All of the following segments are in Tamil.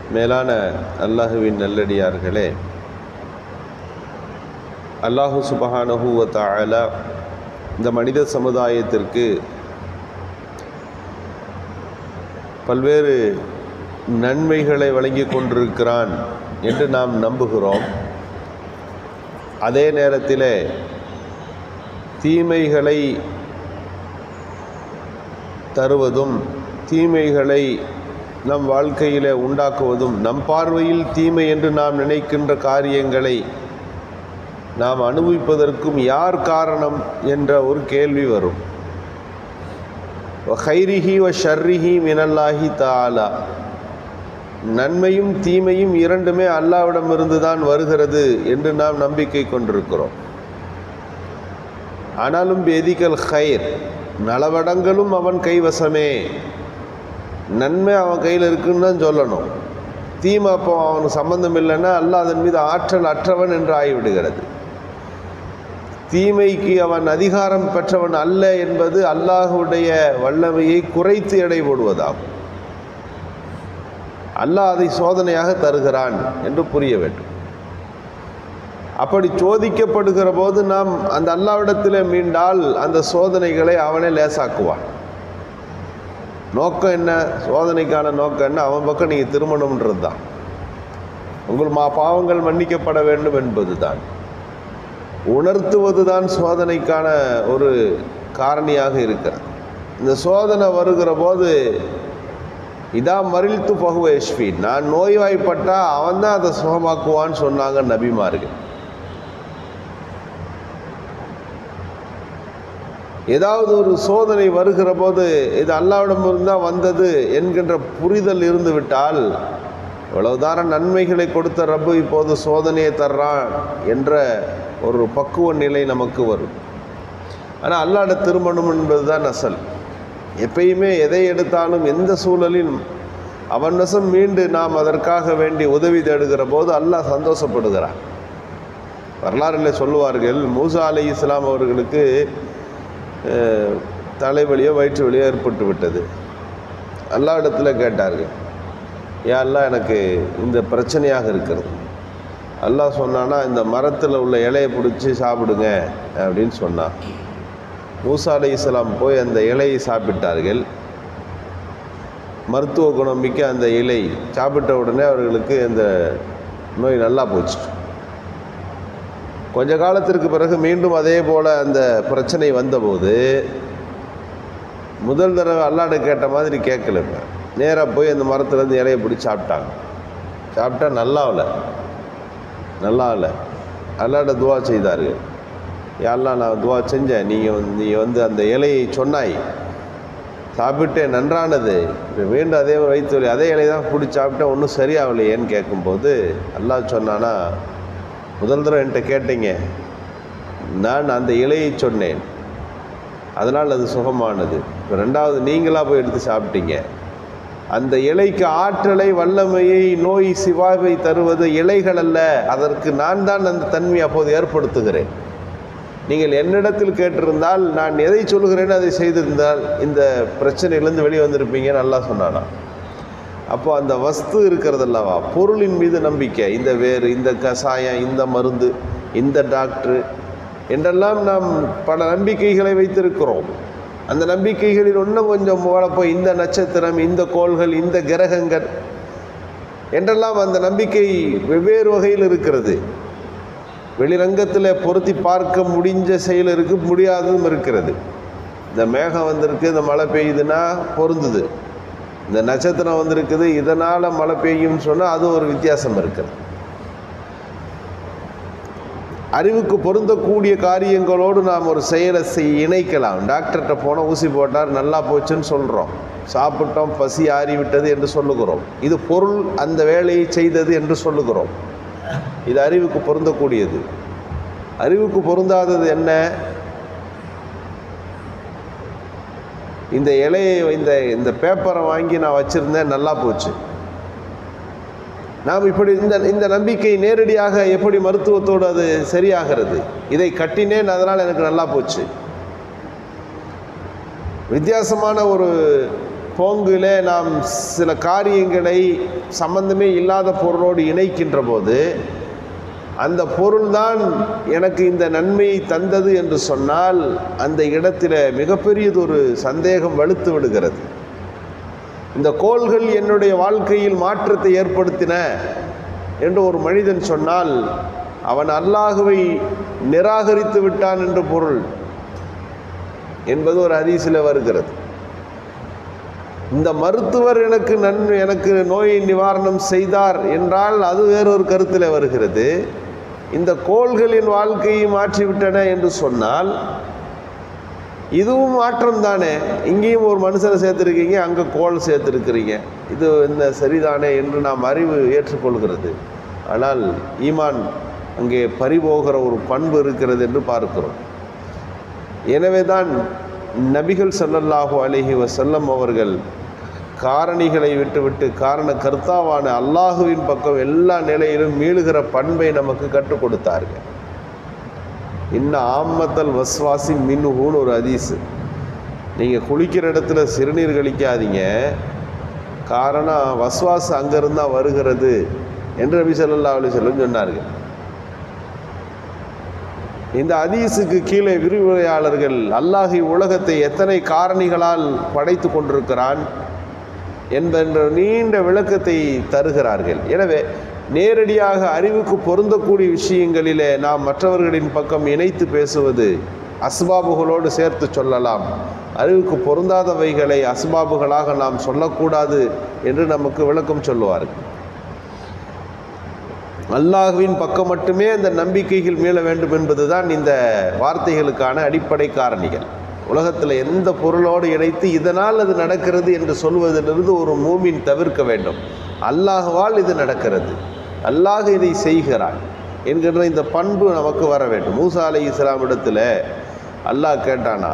மேலான அல்லாஹுவின் நல்லடியார்களே அல்லாஹு சுபஹானஹு வ தஆலா இந்த மனித சமுதாயத்திற்கு பல்வேறு நன்மைகளை வழங்கி கொண்டிருக்கிறான் என்று நாம் நம்புகிறோம் அதே நேரத்தில் தீமைகளை தருவதும் தீமைகளை நம் வாழ்க்கையில் உண்டாக்குவதும் நம் பார்வையில் தீமை என்று நாம் நினைக்கின்ற காரியங்களை நாம் அனுபவிப்பதற்கும் யார் காரணம் என்ற ஒரு கேள்வி வரும் ஹைரிஹி வ ஷர்ரிஹி மினல்லாஹி தாலா நன்மையும் தீமையும் இரண்டுமே அல்லாவிடமிருந்து தான் வருகிறது என்று நாம் நம்பிக்கை கொண்டிருக்கிறோம் ஆனாலும் எதிகல் ஹைர் நலவடங்களும் அவன் கைவசமே நன்மை அவன் கையில் இருக்குன்னு தான் சொல்லணும் தீமை அப்போ அவனுக்கு சம்பந்தம் இல்லைன்னா அல்லாஹ் அதன் மீது ஆற்றல் அற்றவன் என்று ஆகிவிடுகிறது தீமைக்கு அவன் அதிகாரம் பெற்றவன் அல்ல என்பது அல்லாஹுடைய வல்லமையை குறைத்து எடை போடுவதாகும் அல்லாஹ் அதை சோதனையாக தருகிறான் என்று புரிய வேண்டும் அப்படி சோதிக்கப்படுகிற போது நாம் அந்த அல்லாவிடத்தில் மீண்டால் அந்த சோதனைகளை அவனே லேசாக்குவான் நோக்கம் என்ன சோதனைக்கான நோக்கம் என்ன அவன் பக்கம் நீங்கள் திருமணம்ன்றது தான் உங்கள் மா பாவங்கள் மன்னிக்கப்பட வேண்டும் என்பது தான் உணர்த்துவது தான் சோதனைக்கான ஒரு காரணியாக இருக்கிறது இந்த சோதனை வருகிற போது இதா மறிழ்த்து பகுவ எஸ்பி நான் நோய்வாய்ப்பட்டா அவன் தான் அதை சுகமாக்குவான்னு சொன்னாங்க நபிமார்கள் ஏதாவது ஒரு சோதனை வருகிற போது இது அல்லாவிடமிருந்து தான் வந்தது என்கின்ற புரிதல் இருந்து விட்டால் இவ்வளவுதான நன்மைகளை கொடுத்த ரப்பு இப்போது சோதனையை தர்றான் என்ற ஒரு பக்குவ நிலை நமக்கு வரும் ஆனால் அல்லாட திருமணம் என்பது தான் அசல் எப்பயுமே எதை எடுத்தாலும் எந்த சூழலில் அவன் வசம் மீண்டு நாம் அதற்காக வேண்டி உதவி தேடுகிற போது அல்லாஹ் சந்தோஷப்படுகிறான் வரலாறில் சொல்லுவார்கள் மூசா அலி இஸ்லாம் அவர்களுக்கு தலைவலியோ வயிற்று வலியோ ஏற்பட்டு விட்டது எல்லா இடத்துல கேட்டார்கள் ஏன் அல்லா எனக்கு இந்த பிரச்சனையாக இருக்கிறது அல்லாஹ் சொன்னான்னா இந்த மரத்தில் உள்ள இலையை பிடிச்சி சாப்பிடுங்க அப்படின்னு சொன்னான் மூசா அலி இஸ்லாம் போய் அந்த இலையை சாப்பிட்டார்கள் மருத்துவ குணம் மிக்க அந்த இலை சாப்பிட்ட உடனே அவர்களுக்கு அந்த நோய் நல்லா போச்சு கொஞ்ச காலத்திற்கு பிறகு மீண்டும் அதே போல் அந்த பிரச்சனை வந்தபோது முதல் தடவை அல்லாட கேட்ட மாதிரி கேட்கல நேராக போய் அந்த மரத்துலேருந்து இலையை பிடிச்சி சாப்பிட்டாங்க சாப்பிட்டா நல்லா இல்லை நல்லா இல்லை அல்லாட துவா செய்தார்கள் யாரெல்லாம் நான் துவா செஞ்சேன் நீங்கள் வந்து நீ வந்து அந்த இலையை சொன்னாய் சாப்பிட்டு நன்றானது மீண்டும் அதே வயிற்று அதே இலையை தான் பிடிச்சி சாப்பிட்டேன் ஒன்றும் சரியாகலையேன்னு கேட்கும்போது அல்லாஹ் சொன்னானா முதல் தடவை என்கிட்ட கேட்டீங்க நான் அந்த இலையை சொன்னேன் அதனால் அது சுகமானது இப்போ ரெண்டாவது நீங்களாக போய் எடுத்து சாப்பிட்டீங்க அந்த இலைக்கு ஆற்றலை வல்லமையை நோய் சிவாவை தருவது இலைகள் அல்ல அதற்கு நான் தான் அந்த தன்மையை அப்போது ஏற்படுத்துகிறேன் நீங்கள் என்னிடத்தில் கேட்டிருந்தால் நான் எதை சொல்கிறேன்னு அதை செய்திருந்தால் இந்த பிரச்சனையிலேருந்து வெளியே வந்திருப்பீங்க நல்லா சொன்னானா அப்போ அந்த வஸ்து இருக்கிறதல்லவா பொருளின் மீது நம்பிக்கை இந்த வேறு இந்த கசாயம் இந்த மருந்து இந்த டாக்டரு என்றெல்லாம் நாம் பல நம்பிக்கைகளை வைத்திருக்கிறோம் அந்த நம்பிக்கைகளில் இன்னும் கொஞ்சம் போய் இந்த நட்சத்திரம் இந்த கோள்கள் இந்த கிரகங்கள் என்றெல்லாம் அந்த நம்பிக்கை வெவ்வேறு வகையில் இருக்கிறது வெளிரங்கத்தில் பொருத்தி பார்க்க முடிஞ்ச செயல் இருக்குது முடியாததும் இருக்கிறது இந்த மேகம் வந்திருக்கு இந்த மழை பெய்யுதுன்னா பொருந்துது இந்த நட்சத்திரம் வந்திருக்குது இதனால் மழை பெய்யும்னு சொன்னால் அது ஒரு வித்தியாசம் இருக்குது அறிவுக்கு பொருந்தக்கூடிய காரியங்களோடு நாம் ஒரு செயலை செய் இணைக்கலாம் டாக்டர்கிட்ட போனால் ஊசி போட்டார் நல்லா போச்சுன்னு சொல்கிறோம் சாப்பிட்டோம் பசி ஆறிவிட்டது என்று சொல்லுகிறோம் இது பொருள் அந்த வேலையை செய்தது என்று சொல்லுகிறோம் இது அறிவுக்கு பொருந்தக்கூடியது அறிவுக்கு பொருந்தாதது என்ன இந்த இலையை இந்த இந்த பேப்பரை வாங்கி நான் வச்சுருந்தேன் நல்லா போச்சு நாம் இப்படி இந்த இந்த நம்பிக்கை நேரடியாக எப்படி மருத்துவத்தோடு அது சரியாகிறது இதை கட்டினேன் அதனால் எனக்கு நல்லா போச்சு வித்தியாசமான ஒரு போங்கிலே நாம் சில காரியங்களை சம்பந்தமே இல்லாத பொருளோடு இணைக்கின்ற போது அந்த பொருள்தான் எனக்கு இந்த நன்மையை தந்தது என்று சொன்னால் அந்த இடத்துல மிகப்பெரியதொரு சந்தேகம் வலுத்து விடுகிறது இந்த கோள்கள் என்னுடைய வாழ்க்கையில் மாற்றத்தை ஏற்படுத்தின என்று ஒரு மனிதன் சொன்னால் அவன் அல்லாஹுவை நிராகரித்து விட்டான் என்று பொருள் என்பது ஒரு ஹதீஸில் வருகிறது இந்த மருத்துவர் எனக்கு நன்மை எனக்கு நோயை நிவாரணம் செய்தார் என்றால் அது வேறொரு கருத்தில் வருகிறது இந்த கோள்களின் வாழ்க்கையை மாற்றிவிட்டன என்று சொன்னால் இதுவும் மாற்றம் தானே இங்கேயும் ஒரு மனுஷனை சேர்த்துருக்கீங்க அங்கே கோள் சேர்த்துருக்கிறீங்க இது என்ன சரிதானே என்று நாம் அறிவு ஏற்றுக்கொள்கிறது ஆனால் ஈமான் அங்கே பறிபோகிற ஒரு பண்பு இருக்கிறது என்று பார்க்கிறோம் எனவே தான் நபிகள் ஸல்லல்லாஹு அலைஹி வஸல்லம் அவர்கள் காரணிகளை விட்டுவிட்டு காரண கர்த்தாவான அல்லாஹுவின் பக்கம் எல்லா நிலையிலும் மீளுகிற பண்பை நமக்கு கற்றுக் கொடுத்தார்கள் இன்ன ஆம்மத்தல் வஸ்வாசி மின்னுகுன்னு ஒரு ஹதீஸு நீங்கள் குளிக்கிற இடத்துல சிறுநீர் கழிக்காதீங்க காரணம் வஸ்வாஸ் அங்கேருந்து தான் வருகிறது என்று நபி ஸல்லல்லாஹு அலைஹி வஸல்லம் சொன்னார்கள் இந்த ஹதீஸுக்கு கீழே விரிவுரையாளர்கள் அல்லாஹி உலகத்தை எத்தனை காரணிகளால் படைத்து கொண்டிருக்கிறான் என்பென்ற நீண்ட விளக்கத்தை தருகிறார்கள் எனவே நேரடியாக அறிவுக்கு பொருந்தக்கூடிய விஷயங்களிலே நாம் மற்றவர்களின் பக்கம் இணைத்து பேசுவது அஸ்பாபுகளோடு சேர்த்து சொல்லலாம் அறிவுக்கு பொருந்தாதவைகளை அஸ்பாபுகளாக நாம் சொல்லக்கூடாது என்று நமக்கு விளக்கம் சொல்லுவார்கள் அல்லாஹுவின் பக்கம் மட்டுமே அந்த நம்பிக்கைகள் மீள வேண்டும் என்பதுதான் இந்த வார்த்தைகளுக்கான அடிப்படை காரணிகள் உலகத்தில் எந்த பொருளோடு இணைத்து இதனால் அது நடக்கிறது என்று சொல்வதிலிருந்து ஒரு மூமின் தவிர்க்க வேண்டும் அல்லாஹுவால் இது நடக்கிறது அல்லாஹ் இதை செய்கிறான் என்கின்ற இந்த பண்பு நமக்கு வர வேண்டும் மூசா அலை இஸ்லாம் இடத்துல அல்லாஹ் கேட்டானா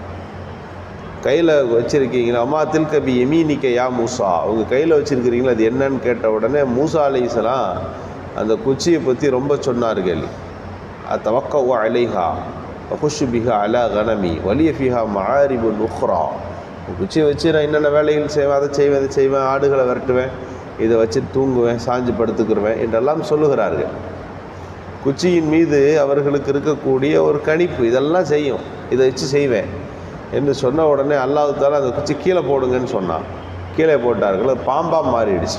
கையில் வச்சுருக்கீங்களா அம்மா தில்கபி எமீனிக்க யா மூசா அவங்க கையில் வச்சுருக்கிறீங்களா அது என்னன்னு கேட்ட உடனே மூசா அலை இஸ்லாம் அந்த குச்சியை பற்றி ரொம்ப சொன்னார்கள் அத்தவக்க அலைஹா ஹுஷு பிஹா அலா கனமி வலிய ஃபிஹா மஆரிபு நுஹ்ரா குச்சியை வச்சு நான் என்னென்ன வேலைகள் செய்வேன் அதை செய்வேன் அதை செய்வேன் ஆடுகளை விரட்டுவேன் இதை வச்சு தூங்குவேன் சாஞ்சு படுத்துக்கிருவேன் என்றெல்லாம் சொல்லுகிறார்கள் குச்சியின் மீது அவர்களுக்கு இருக்கக்கூடிய ஒரு கணிப்பு இதெல்லாம் செய்யும் இதை வச்சு செய்வேன் என்று சொன்ன உடனே அல்லாஹால அந்த குச்சி கீழே போடுங்கன்னு சொன்னான் கீழே போட்டார்கள் அது பாம்பாக மாறிடுச்சு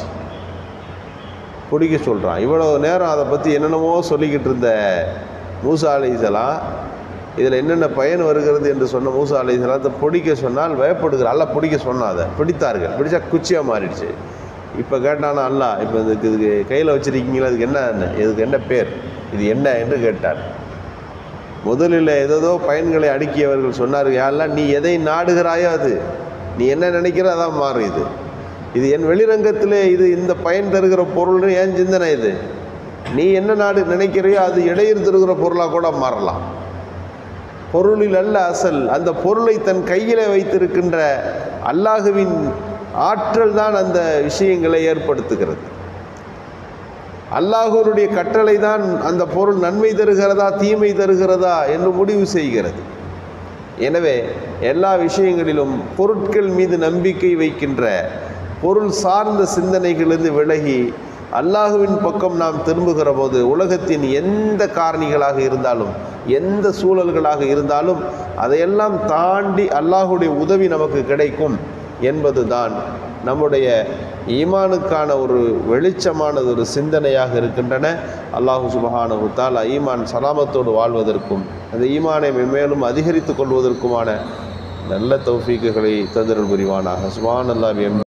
பிடிக்க சொல்கிறான் இவ்வளோ நேரம் அதை பற்றி என்னென்னமோ சொல்லிக்கிட்டு இருந்த மூசா அலிசலாம் இதில் என்னென்ன பயன் வருகிறது என்று சொன்ன மூசா அலிசலாம் அதை பிடிக்க சொன்னால் பயப்படுகிற அல்ல பிடிக்க சொன்னான் அதை பிடித்தார்கள் பிடிச்சா குச்சியாக மாறிடுச்சு இப்போ கேட்டானா அல்ல இப்போ இதுக்கு இதுக்கு கையில் வச்சுருக்கீங்களா இதுக்கு என்ன இதுக்கு என்ன பேர் இது என்ன என்று கேட்டார் முதலில் ஏதேதோ பயன்களை அடுக்கியவர்கள் சொன்னார்கள் யாரெல்லாம் நீ எதை நாடுகிறாயோ அது நீ என்ன நினைக்கிற அதான் மாறும் இது இது என் வெளிரங்கத்திலே இது இந்த பயன் தருகிற பொருள்னு ஏன் சிந்தனை இது நீ என்ன நாடு நினைக்கிறையோ அது இடையில் தருகிற பொருளாக கூட மாறலாம் பொருளில் அல்ல அசல் அந்த பொருளை தன் கையில் வைத்திருக்கின்ற அல்லாஹுவின் ஆற்றல் தான் அந்த விஷயங்களை ஏற்படுத்துகிறது அல்லாஹூருடைய கட்டளை தான் அந்த பொருள் நன்மை தருகிறதா தீமை தருகிறதா என்று முடிவு செய்கிறது எனவே எல்லா விஷயங்களிலும் பொருட்கள் மீது நம்பிக்கை வைக்கின்ற பொருள் சார்ந்த சிந்தனைகளிலிருந்து விலகி அல்லாஹுவின் பக்கம் நாம் திரும்புகிற போது உலகத்தின் எந்த காரணிகளாக இருந்தாலும் எந்த சூழல்களாக இருந்தாலும் அதையெல்லாம் தாண்டி அல்லாஹுடைய உதவி நமக்கு கிடைக்கும் என்பதுதான் நம்முடைய ஈமானுக்கான ஒரு வெளிச்சமானது ஒரு சிந்தனையாக இருக்கின்றன அல்லாஹு சுபஹானஹு தாலா ஈமான் சலாமத்தோடு வாழ்வதற்கும் அந்த ஈமானை மென்மேலும் அதிகரித்து கொள்வதற்குமான நல்ல தௌஃபீக்குகளை தந்திரல் புரிவானாக சுபான் அல்லாஹ்